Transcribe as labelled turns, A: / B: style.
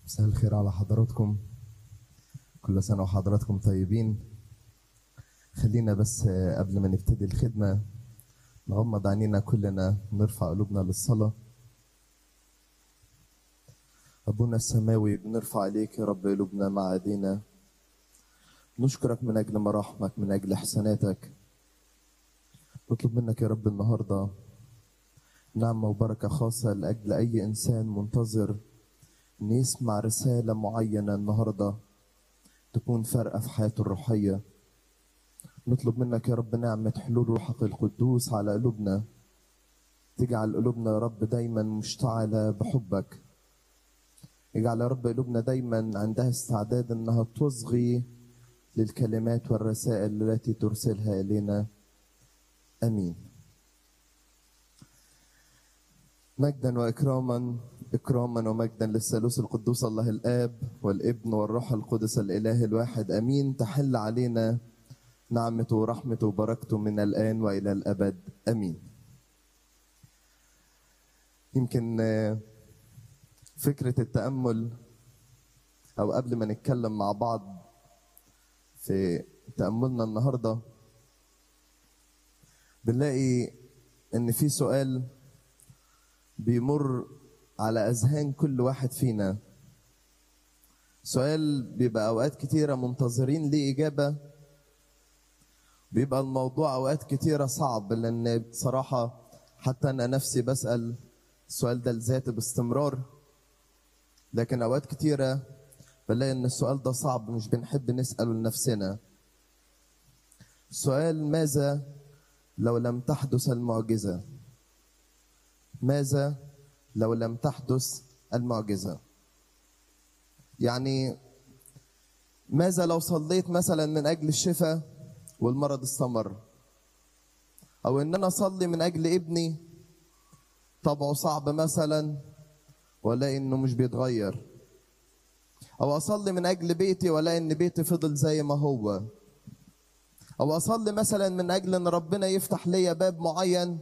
A: مساء الخير على حضراتكم كل سنة وحضراتكم طيبين خلينا بس قبل ما نبتدي الخدمة نغمض عينينا كلنا نرفع قلوبنا للصلاة أبونا السماوي بنرفع إليك يا رب قلوبنا مع أيدينا نشكرك من أجل مراحمك من أجل إحساناتك نطلب منك يا رب النهاردة نعمة وبركة خاصة لأجل أي إنسان منتظر إن يسمع رسالة معينة النهاردة تكون فارقة في حياته الروحية نطلب منك يا رب نعمة حلول روحك القدوس على قلوبنا تجعل قلوبنا يا رب دايما مشتعلة بحبك اجعل يا رب قلوبنا دايما عندها استعداد انها تصغي للكلمات والرسائل التي ترسلها الينا امين مجدا واكراما اكراما ومجدا للثالوث القدوس الله الاب والابن والروح القدس الاله الواحد امين تحل علينا نعمته ورحمته وبركته من الان والى الابد امين يمكن آه، فكره التامل او قبل ما نتكلم مع بعض في تاملنا النهارده بنلاقي ان في سؤال بيمر على اذهان كل واحد فينا سؤال بيبقى اوقات كتيره منتظرين ليه اجابه بيبقى الموضوع اوقات كتيره صعب لان بصراحه حتى انا نفسي بسال السؤال ده لذاتي باستمرار لكن اوقات كتيره بلاقي ان السؤال ده صعب مش بنحب نساله لنفسنا السؤال ماذا لو لم تحدث المعجزه ماذا لو لم تحدث المعجزه يعني ماذا لو صليت مثلا من اجل الشفاء والمرض استمر او ان انا اصلي من اجل ابني طبعه صعب مثلا ولا انه مش بيتغير او اصلي من اجل بيتي ولا ان بيتي فضل زي ما هو او اصلي مثلا من اجل ان ربنا يفتح ليا باب معين